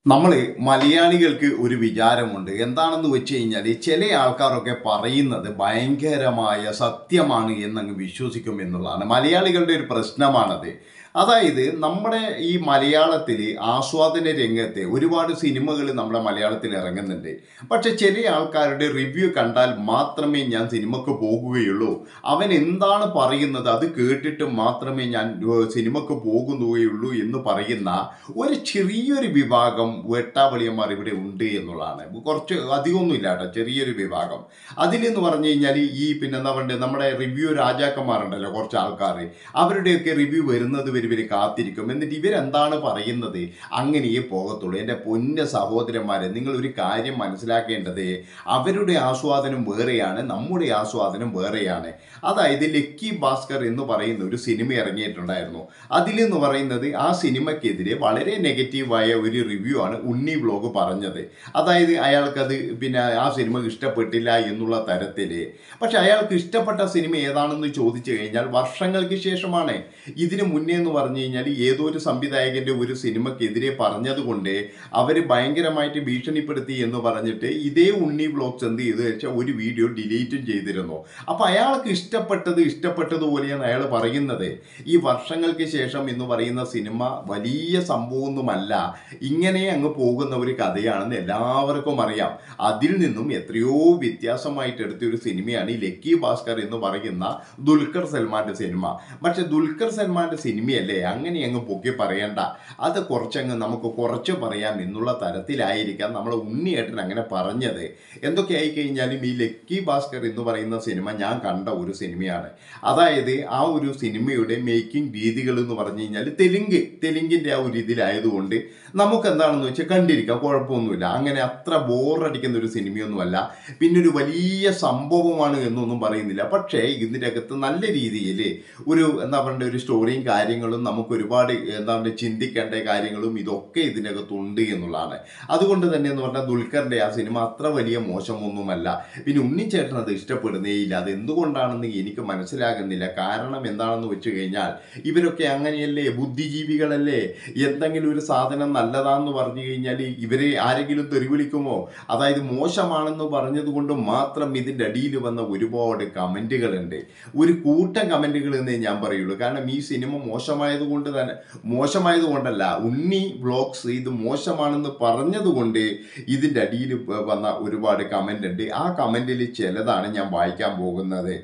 നമ്മൾ മലയാളികൾക്ക് ഒരു വിചാരമുണ്ട് എന്താണെന്ന് വെച്ച് കഴിഞ്ഞാൽ ചില ആൾക്കാരൊക്കെ പറയുന്നത് ഭയങ്കരമായ സത്യമാണ് എന്നങ്ങ് വിശ്വസിക്കും എന്നുള്ളതാണ് മലയാളികളുടെ ഒരു പ്രശ്നമാണത് അതായത് നമ്മുടെ ഈ മലയാളത്തിൽ ആസ്വാദന രംഗത്തെ ഒരുപാട് സിനിമകൾ നമ്മുടെ മലയാളത്തിൽ ഇറങ്ങുന്നുണ്ട് പക്ഷെ ചില ആൾക്കാരുടെ റിവ്യൂ കണ്ടാൽ മാത്രമേ ഞാൻ സിനിമക്ക് പോകുകയുള്ളൂ അവൻ എന്താണ് പറയുന്നത് അത് കേട്ടിട്ട് മാത്രമേ ഞാൻ ഏർ, സിനിമക്ക് പോകുകയുള്ളൂ എന്ന് പറയുന്ന ഒരു ചെറിയൊരു വിഭാഗം വെട്ടാവളിയന്മാർ ഇവിടെ ഉണ്ട് എന്നുള്ളതാണ് കുറച്ച് അധികമൊന്നുമില്ല കേട്ടോ ചെറിയൊരു വിഭാഗം അതിലെന്ന് പറഞ്ഞു കഴിഞ്ഞാൽ ഈ പിന്നെ എന്താ പറയുക നമ്മുടെ റിവ്യൂ രാജാക്കന്മാരുണ്ടല്ലോ കുറച്ച് ആൾക്കാർ അവരുടെയൊക്കെ റിവ്യൂ വരുന്നത് വരെ ഇവർ കാത്തിരിക്കും എന്നിട്ട് ഇവരെന്താണ് പറയുന്നത് അങ്ങനെയേ പോകത്തുള്ളൂ എൻ്റെ പൊന്ന സഹോദരന്മാരെ നിങ്ങൾ ഒരു കാര്യം മനസ്സിലാക്കേണ്ടത് അവരുടെ ആസ്വാദനം വേറെയാണ് നമ്മുടെ ആസ്വാദനം വേറെയാണ് അതായത് ലക്കി ഭാസ്കർ എന്ന് പറയുന്ന ഒരു സിനിമ ഇറങ്ങിയിട്ടുണ്ടായിരുന്നു അതിലെന്ന് പറയുന്നത് ആ സിനിമയ്ക്കെതിരെ വളരെ നെഗറ്റീവായ ഒരു റിവ്യൂ ആണ് ഉണ്ണി വ്ലോഗ് പറഞ്ഞത് അതായത് അയാൾക്കത് പിന്നെ ആ സിനിമ ഇഷ്ടപ്പെട്ടില്ല എന്നുള്ള തരത്തിൽ പക്ഷെ അയാൾക്ക് ഇഷ്ടപ്പെട്ട സിനിമ ഏതാണെന്ന് ചോദിച്ചു കഴിഞ്ഞാൽ വർഷങ്ങൾക്ക് ശേഷമാണ് ഇതിന് മുന്നേ എന്ന് പറഞ്ഞു കഴിഞ്ഞാൽ ഏതോ ഒരു സംവിധായകന്റെ ഒരു സിനിമക്കെതിരെ പറഞ്ഞതുകൊണ്ട് അവർ ഭയങ്കരമായിട്ട് ഭീഷണിപ്പെടുത്തി എന്ന് പറഞ്ഞിട്ട് ഇതേ ഉണ്ണി വ്ലോഗ്സ് എന്ത് ചെയ്തു വെച്ചാൽ ഒരു വീഡിയോ ഡിലീറ്റും ചെയ്തിരുന്നു അപ്പൊ അയാൾക്ക് ഇഷ്ടപ്പെട്ടത് ഇഷ്ടപ്പെട്ടതുപോലെയാണ് അയാൾ പറയുന്നത് ഈ വർഷങ്ങൾക്ക് ശേഷം എന്ന് പറയുന്ന സിനിമ വലിയ സംഭവമൊന്നുമല്ല ഇങ്ങനെ അങ്ങ് പോകുന്ന ഒരു കഥയാണെന്ന് എല്ലാവർക്കും അറിയാം അതിൽ നിന്നും എത്രയോ വ്യത്യാസമായിട്ട് എടുത്ത ഒരു സിനിമയാണ് ഈ ലക്കി ഭാസ്കർ എന്ന് പറയുന്ന ദുൽഖർ സൽമാന്റെ സിനിമ പക്ഷെ ദുൽഖർ സൽമാന്റെ സിനിമയല്ലേ അങ്ങനെ അങ്ങ് പൊക്കി പറയണ്ട അത് കുറച്ചങ്ങ് നമുക്ക് കുറച്ച് പറയാം എന്നുള്ള തരത്തിലായിരിക്കാം നമ്മളെ ഉണ്ണിയേട്ടൻ അങ്ങനെ പറഞ്ഞത് എന്തൊക്കെ ആയി കഴിഞ്ഞാലും ഈ ലക്കി ഭാസ്കർ എന്ന് പറയുന്ന സിനിമ ഞാൻ കണ്ട ഒരു സിനിമയാണ് അതായത് ആ ഒരു സിനിമയുടെ മേക്കിംഗ് രീതികൾ എന്ന് പറഞ്ഞു കഴിഞ്ഞാൽ തെലുങ്ക് തെലുങ്കിൻ്റെ ആ ഒരു ഇതിലായതുകൊണ്ട് നമുക്ക് എന്താണെന്ന് വെച്ചാൽ കണ്ടിരിക്കാം കുഴപ്പമൊന്നുമില്ല അങ്ങനെ അത്ര ബോറടിക്കുന്ന ഒരു സിനിമയൊന്നുമല്ല പിന്നെ ഒരു വലിയ സംഭവമാണ് എന്നൊന്നും പറയുന്നില്ല പക്ഷേ ഇതിൻ്റെ അകത്ത് നല്ല രീതിയിൽ ഒരു എന്താ പറയുക ഒരു സ്റ്റോറിയും കാര്യങ്ങളും നമുക്ക് ഒരുപാട് എന്താ പറയുക ചിന്തിക്കേണ്ട കാര്യങ്ങളും ഇതൊക്കെ ഇതിനകത്തുണ്ട് എന്നുള്ളതാണ് അതുകൊണ്ട് തന്നെ എന്ന് പറഞ്ഞാൽ ദുൽഖറിൻ്റെ ആ സിനിമ അത്ര വലിയ മോശമൊന്നുമല്ല പിന്നെ ഉണ്ണിച്ചേട്ടൻ അത് ഇഷ്ടപ്പെടുന്നേ ഇല്ല അത് എന്തുകൊണ്ടാണെന്ന് എനിക്ക് മനസ്സിലാകുന്നില്ല കാരണം എന്താണെന്ന് വെച്ച് കഴിഞ്ഞാൽ ഇവരൊക്കെ അങ്ങനെയല്ലേ ബുദ്ധിജീവികളല്ലേ എന്തെങ്കിലും ഒരു സാധനം നല്ലതാന്ന് പറഞ്ഞു കഴിഞ്ഞാൽ ഇവരെ ആരെങ്കിലും തെറിവിളിക്കുമോ അതായത് മോശമാണെന്ന് പറഞ്ഞതുകൊണ്ട് മാത്രം ഇതിൻ്റെ അടിയിൽ വന്ന ഒരുപാട് കമൻറ്റുകളുണ്ട് ഒരു കൂട്ടം കമൻറ്റുകൾ എന്നേ ഞാൻ പറയുള്ളൂ കാരണം ഈ സിനിമ മോശമായത് കൊണ്ട് തന്നെ മോശമായത് കൊണ്ടല്ല ഉണ്ണി വ്ളോഗ്സ് ഇത് മോശമാണെന്ന് പറഞ്ഞതുകൊണ്ട് ഇതിൻ്റെ അടിയിൽ വന്ന ഒരുപാട് കമൻ്റ് ഉണ്ട് ആ കമൻറ്റിൽ ചിലതാണ് ഞാൻ വായിക്കാൻ പോകുന്നത്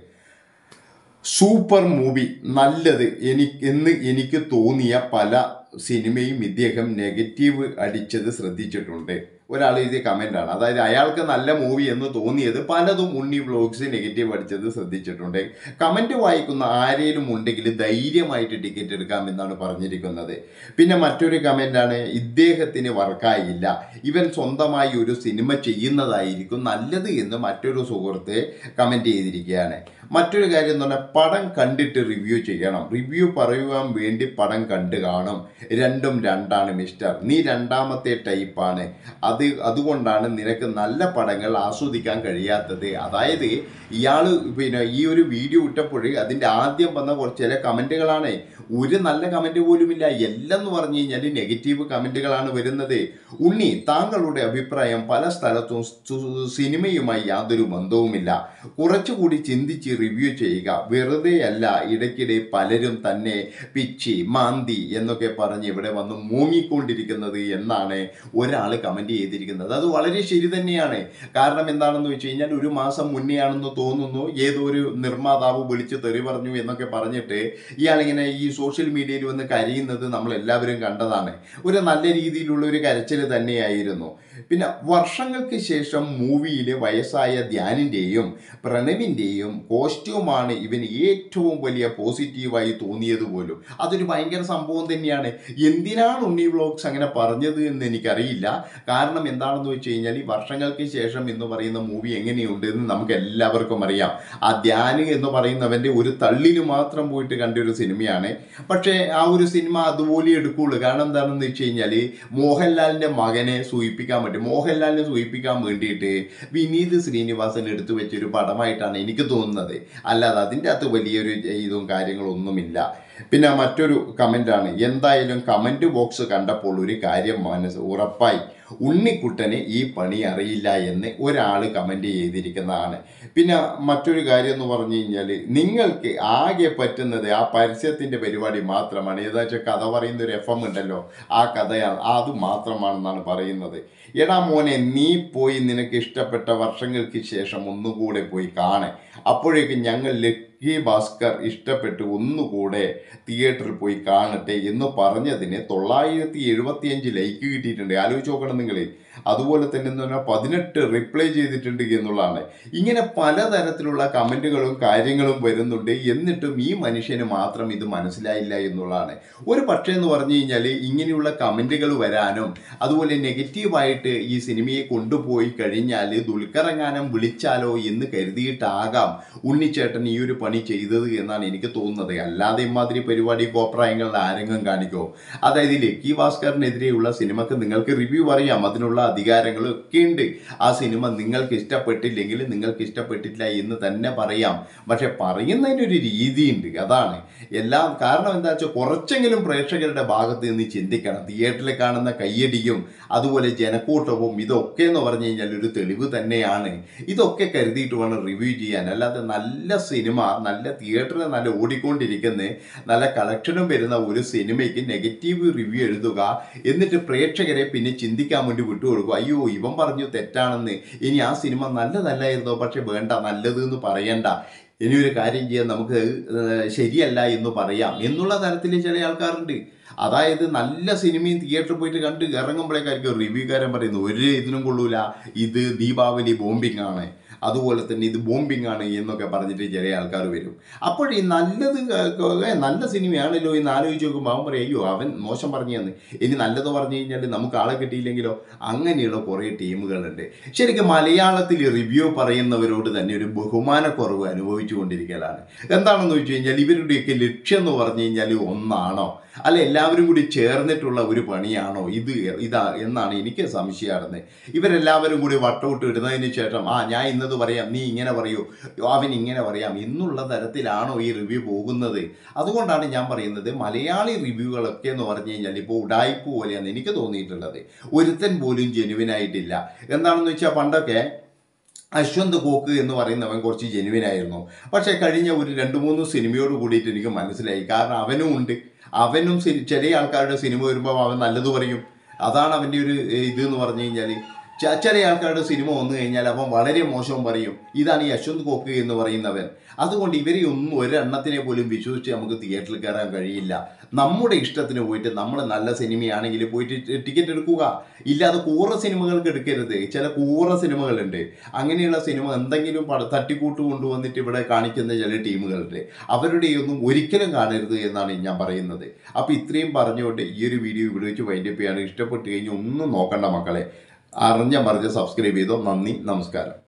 സൂപ്പർ മൂവി നല്ലത് എനിക്ക് എന്ന് എനിക്ക് തോന്നിയ പല സിനിമയും ഇദ്ദേഹം നെഗറ്റീവ് അടിച്ചത് ശ്രദ്ധിച്ചിട്ടുണ്ട് ഒരാൾ എഴുതിയ കമൻ്റാണ് അതായത് അയാൾക്ക് നല്ല മൂവി എന്ന് തോന്നിയത് പലതും ഉണ്ണി വ്ലോഗ്സ് നെഗറ്റീവ് അടിച്ചത് ശ്രദ്ധിച്ചിട്ടുണ്ട് കമൻറ്റ് വായിക്കുന്ന ആരേലും ഉണ്ടെങ്കിൽ ധൈര്യമായിട്ട് ടിക്കറ്റ് എടുക്കാം എന്നാണ് പറഞ്ഞിരിക്കുന്നത് പിന്നെ മറ്റൊരു കമൻ്റാണ് ഇദ്ദേഹത്തിന് വർക്കായില്ല ഇവൻ സ്വന്തമായി ഒരു സിനിമ ചെയ്യുന്നതായിരിക്കും നല്ലത് എന്ന് മറ്റൊരു സുഹൃത്ത് കമൻറ്റ് ചെയ്തിരിക്കുകയാണ് മറ്റൊരു കാര്യം എന്ന് പറഞ്ഞാൽ പടം കണ്ടിട്ട് റിവ്യൂ ചെയ്യണം റിവ്യൂ പറയുവാൻ വേണ്ടി പടം കണ്ടു കാണും രണ്ടും രണ്ടാണ് മിസ്റ്റർ നീ രണ്ടാമത്തെ ടൈപ്പാണ് അത് അതുകൊണ്ടാണ് നിനക്ക് നല്ല പടങ്ങൾ ആസ്വദിക്കാൻ കഴിയാത്തത് അതായത് ഇയാൾ പിന്നെ ഈ ഒരു വീഡിയോ ഇട്ടപ്പോൾ അതിൻ്റെ ആദ്യം വന്ന കുറച്ച് ചില കമൻറ്റുകളാണ് ഒരു നല്ല കമൻറ്റ് പോലുമില്ല എല്ലാം എന്ന് പറഞ്ഞു കഴിഞ്ഞാൽ നെഗറ്റീവ് കമൻറ്റുകളാണ് വരുന്നത് ഉണ്ണി താങ്കളുടെ അഭിപ്രായം പല സ്ഥലത്തും സു- സിനിമയുമായി യാതൊരു ബന്ധവുമില്ല കുറച്ചുകൂടി ചിന്തിച്ച് റിവ്യൂ ചെയ്യുക വെറുതെ അല്ല ഇടയ്ക്കിടെ പലരും തന്നെ പിച്ചി മാന്തി എന്നൊക്കെ പറഞ്ഞ് ഇവിടെ വന്ന് മൂങ്ങിക്കൊണ്ടിരിക്കുന്നത് എന്നാണ് ഒരാൾ കമൻറ്റ് ചെയ്തിരിക്കുന്നത് അത് വളരെ ശരി തന്നെയാണ് കാരണം എന്താണെന്ന് വെച്ച് കഴിഞ്ഞാൽ ഒരു മാസം മുന്നേ ആണെന്ന് തോന്നുന്നു ഏതോ ഒരു നിർമ്മാതാവ് വിളിച്ച് തെറി പറഞ്ഞു എന്നൊക്കെ പറഞ്ഞിട്ട് ഇയാളിങ്ങനെ ഈ സോഷ്യൽ മീഡിയയിൽ വന്ന് കരയുന്നത് നമ്മൾ എല്ലാവരും കണ്ടതാണ് ഒരു നല്ല രീതിയിലുള്ള ഒരു കരച്ചിൽ തന്നെയായിരുന്നു പിന്നെ വർഷങ്ങൾക്ക് ശേഷം മൂവിയിലെ വയസ്സായ ധ്യാനിൻ്റെയും പ്രണവിൻ്റെയും കോസ്റ്റ്യൂമാണ് ഇവന് ഏറ്റവും വലിയ പോസിറ്റീവായി തോന്നിയത് പോലും അതൊരു ഭയങ്കര സംഭവം തന്നെയാണ് എന്തിനാണ് ഉണ്ണി വ്ളോഗ്സ് അങ്ങനെ പറഞ്ഞത് എന്ന് എനിക്കറിയില്ല കാരണം എന്താണെന്ന് വെച്ച് കഴിഞ്ഞാൽ ഈ വർഷങ്ങൾക്ക് ശേഷം എന്ന് പറയുന്ന മൂവി എങ്ങനെയുണ്ട് എന്ന് നമുക്ക് എല്ലാവർക്കും അറിയാം ആ ധ്യാന് എന്ന് പറയുന്നവൻ്റെ ഒരു തള്ളിന് മാത്രം പോയിട്ട് കണ്ട ഒരു സിനിമയാണ് പക്ഷേ ആ ഒരു സിനിമ അതുപോലെ എടുക്കുള്ളൂ കാരണം എന്താണെന്ന് വെച്ച് കഴിഞ്ഞാൽ മോഹൻലാലിൻ്റെ മകനെ സൂചിപ്പിക്കാൻ പറ്റും മോഹൻലാലിനെ സൂചിപ്പിക്കാൻ വേണ്ടിയിട്ട് വിനീത് ശ്രീനിവാസൻ എടുത്തു വെച്ചൊരു പടമായിട്ടാണ് എനിക്ക് തോന്നുന്നത് അല്ലാതെ അതിൻ്റെ അകത്ത് വലിയൊരു ഇതും കാര്യങ്ങളൊന്നുമില്ല പിന്നെ മറ്റൊരു കമൻ്റാണ് എന്തായാലും കമൻറ്റ് ബോക്സ് കണ്ടപ്പോൾ ഒരു കാര്യം മനസ്സ് ഉറപ്പായി ഉണ്ണിക്കുട്ടന് ഈ പണി അറിയില്ല എന്ന് ഒരാൾ കമൻ്റ് ചെയ്തിരിക്കുന്നതാണ് പിന്നെ മറ്റൊരു കാര്യം എന്ന് പറഞ്ഞു കഴിഞ്ഞാൽ നിങ്ങൾക്ക് ആകെ പറ്റുന്നത് ആ പരസ്യത്തിൻ്റെ പരിപാടി മാത്രമാണ് ഏതാ വെച്ചാൽ കഥ പറയുന്ന ഒരു എഫ് എം ഉണ്ടല്ലോ ആ കഥയാണ് അത് മാത്രമാണെന്നാണ് പറയുന്നത് എടാ മോനെ നീ പോയി നിനക്ക് ഇഷ്ടപ്പെട്ട വർഷങ്ങൾക്ക് ശേഷം ഒന്നുകൂടെ പോയി കാണേ അപ്പോഴേക്കും ഞങ്ങൾ ലക്കി ഭാസ്കർ ഇഷ്ടപ്പെട്ട് ഒന്നുകൂടെ തിയേറ്ററിൽ പോയി കാണട്ടെ എന്ന് പറഞ്ഞതിന് തൊള്ളായിരത്തി എഴുപത്തിയഞ്ച് ലൈക്ക് കിട്ടിയിട്ടുണ്ട് ആലോചിച്ച് നോക്കണം നിങ്ങൾ അതുപോലെ തന്നെ എന്ന് പറഞ്ഞാൽ പതിനെട്ട് റിപ്ലൈ ചെയ്തിട്ടുണ്ട് എന്നുള്ളതാണ് ഇങ്ങനെ പലതരത്തിലുള്ള കമൻറ്റുകളും കാര്യങ്ങളും വരുന്നുണ്ട് എന്നിട്ടും ഈ മനുഷ്യന് മാത്രം ഇത് മനസ്സിലായില്ല എന്നുള്ളതാണ് ഒരു പക്ഷേ എന്ന് പറഞ്ഞു കഴിഞ്ഞാൽ ഇങ്ങനെയുള്ള കമൻറ്റുകൾ വരാനും അതുപോലെ നെഗറ്റീവായിട്ട് ഈ സിനിമയെ കൊണ്ടുപോയി കഴിഞ്ഞാൽ ദുൽഖറങ്ങാനം വിളിച്ചാലോ എന്ന് കരുതിയിട്ടാകാം ഉണ്ണിച്ചേട്ടൻ ഈ ഒരു പണി ചെയ്തത് എന്നാണ് എനിക്ക് തോന്നുന്നത് അല്ലാതെ ഇമാതിരി പരിപാടി കോപ്രായങ്ങളിൽ ആരെങ്കിലും കാണിക്കോ അതായത് ലക്കി ഭാസ്കറിനെതിരെയുള്ള സിനിമക്ക് നിങ്ങൾക്ക് റിവ്യൂ അറിയാം അതിനുള്ള അധികാരങ്ങളൊക്കെ ഉണ്ട് ആ സിനിമ നിങ്ങൾക്ക് ഇഷ്ടപ്പെട്ടില്ലെങ്കിൽ നിങ്ങൾക്ക് ഇഷ്ടപ്പെട്ടില്ല എന്ന് തന്നെ പറയാം പക്ഷെ പറയുന്നതിനൊരു രീതിയുണ്ട് അതാണ് എല്ലാം കാരണം എന്താ വെച്ചാൽ കുറച്ചെങ്കിലും പ്രേക്ഷകരുടെ ഭാഗത്ത് നിന്ന് ചിന്തിക്കണം തിയേറ്ററിൽ കാണുന്ന കയ്യടിയും അതുപോലെ ജനക്കൂട്ടവും ഇതൊക്കെ എന്ന് പറഞ്ഞു കഴിഞ്ഞാൽ ഒരു തെളിവ് തന്നെയാണ് ഇതൊക്കെ കരുതിയിട്ട് വേണം റിവ്യൂ ചെയ്യാൻ അല്ലാതെ നല്ല സിനിമ നല്ല തിയേറ്ററിൽ നല്ല ഓടിക്കൊണ്ടിരിക്കുന്ന നല്ല കളക്ഷനും വരുന്ന ഒരു സിനിമയ്ക്ക് നെഗറ്റീവ് റിവ്യൂ എഴുതുക എന്നിട്ട് പ്രേക്ഷകരെ പിന്നെ ചിന്തിക്കാൻ വേണ്ടി വിട്ടുകൊടുക്കുക അയ്യോ ഇവൻ പറഞ്ഞു തെറ്റാണെന്ന് ഇനി ആ സിനിമ നല്ലതല്ലായിരുന്നോ പക്ഷെ വേണ്ട നല്ലത് എന്ന് പറയണ്ട ഇനി ഒരു കാര്യം ചെയ്യാൻ നമുക്ക് ഏഹ്, ശരിയല്ല എന്ന് പറയാം എന്നുള്ള തരത്തിൽ ചില ആൾക്കാരുണ്ട് അതായത് നല്ല സിനിമയും തിയേറ്ററിൽ പോയിട്ട് കണ്ട് ഇറങ്ങുമ്പോഴേക്കായിരിക്കും റിവ്യൂക്കാരൻ പറയുന്നത് ഒരു ഇതിനും കൊള്ളൂല ഇത് ദീപാവലി ബോംബിംഗ് ആണ് അതുപോലെ തന്നെ ഇത് ബോംബിംഗ് ആണ് എന്നൊക്കെ പറഞ്ഞിട്ട് ചില ആൾക്കാർ വരും അപ്പോൾ ഈ നല്ലത് ക- ഏ, നല്ല സിനിമയാണല്ലോ എന്ന് ആലോചിച്ച് നോക്കുമ്പോൾ അവൻ പറയും അയ്യോ അവൻ മോശം പറഞ്ഞു തന്ന് ഇനി നല്ലത് പറഞ്ഞു കഴിഞ്ഞാൽ നമുക്ക് ആളെ കിട്ടിയില്ലെങ്കിലോ അങ്ങനെയുള്ള കുറേ ടീമുകളുണ്ട് ശരിക്കും മലയാളത്തിൽ റിവ്യൂ പറയുന്നവരോട് തന്നെ ഒരു ബഹുമാനക്കുറവ് അനുഭവിച്ചു കൊണ്ടിരിക്കലാണ് എന്താണെന്ന് വെച്ച് കഴിഞ്ഞാൽ ഇവരുടെയൊക്കെ ലക്ഷ്യം എന്ന് പറഞ്ഞു കഴിഞ്ഞാൽ ഒന്നാണോ അല്ല എല്ലാവരും കൂടി ചേർന്നിട്ടുള്ള ഒരു പണിയാണോ ഇത് ഇതാ എന്നാണ് എനിക്ക് സംശയമായിരുന്നത് ഇവരെല്ലാവരും കൂടി വട്ടമിട്ട് ഇടുന്നതിന് ശേഷം ആ ഞാൻ ഇന്നത് പറയാം നീ ഇങ്ങനെ പറയൂ അവൻ ഇങ്ങനെ പറയാം എന്നുള്ള തരത്തിലാണോ ഈ റിവ്യൂ പോകുന്നത് അതുകൊണ്ടാണ് ഞാൻ പറയുന്നത് മലയാളി റിവ്യൂകളൊക്കെ എന്ന് പറഞ്ഞു കഴിഞ്ഞാൽ ഇപ്പോൾ ഉടായ്പ പോലെയാണ് എനിക്ക് തോന്നിയിട്ടുള്ളത് ഒരുത്തൻ പോലും ജെനുവിനായിട്ടില്ല എന്താണെന്ന് വെച്ചാൽ പണ്ടൊക്കെ അശ്വന്ത് കോക്ക് എന്ന് പറയുന്നവൻ കുറച്ച് ജെനുവിനായിരുന്നു പക്ഷേ കഴിഞ്ഞ ഒരു രണ്ട് മൂന്ന് സിനിമയോട് കൂടിയിട്ട് എനിക്ക് മനസ്സിലായി കാരണം അവനും ഉണ്ട് അവനും സി- ചില ആൾക്കാരുടെ സിനിമ വരുമ്പോൾ അവൻ നല്ലത് പറയും അതാണ് അവൻ്റെ ഒരു ഏഹ്, ഇത് എന്ന് പറഞ്ഞു കഴിഞ്ഞാൽ ച- ചില ആൾക്കാരുടെ സിനിമ വന്നു കഴിഞ്ഞാൽ അവൻ വളരെ മോശം പറയും ഇതാണ് ഈ യശ്വന്ത് കോക്ക് എന്ന് പറയുന്നവൻ അതുകൊണ്ട് ഇവരെ ഒന്നും ഒരെണ്ണത്തിനെ പോലും വിശ്വസിച്ച് നമുക്ക് തിയേറ്ററിൽ കയറാൻ കഴിയില്ല നമ്മുടെ ഇഷ്ടത്തിന് പോയിട്ട് നമ്മൾ നല്ല സിനിമയാണെങ്കിൽ പോയിട്ട് ടി- ടിക്കറ്റ് എടുക്കുക ഇല്ലാതെ കൂറ സിനിമകൾക്ക് എടുക്കരുത് ചില കൂറ സിനിമകളുണ്ട് അങ്ങനെയുള്ള സിനിമ എന്തെങ്കിലും പട തട്ടിക്കൂട്ട് കൊണ്ടുവന്നിട്ട് ഇവിടെ കാണിക്കുന്ന ചില ടീമുകളുണ്ട് അവരുടെയൊന്നും ഒരിക്കലും കാണരുത് എന്നാണ് ഞാൻ പറയുന്നത് അപ്പോൾ ഇത്രയും പറഞ്ഞുകൊണ്ട് ഈ ഒരു വീഡിയോ ഇവിടെ വെച്ച് വൈൻഡപ്പ് ചെയ്യാണ് ഇഷ്ടപ്പെട്ട് കഴിഞ്ഞ് ഒന്നും നോക്കണ്ട മക്കളെ അറിഞ്ഞ മറിഞ്ഞ് സബ്സ്ക്രൈബ് ചെയ്തോ നന്ദി നമസ്കാരം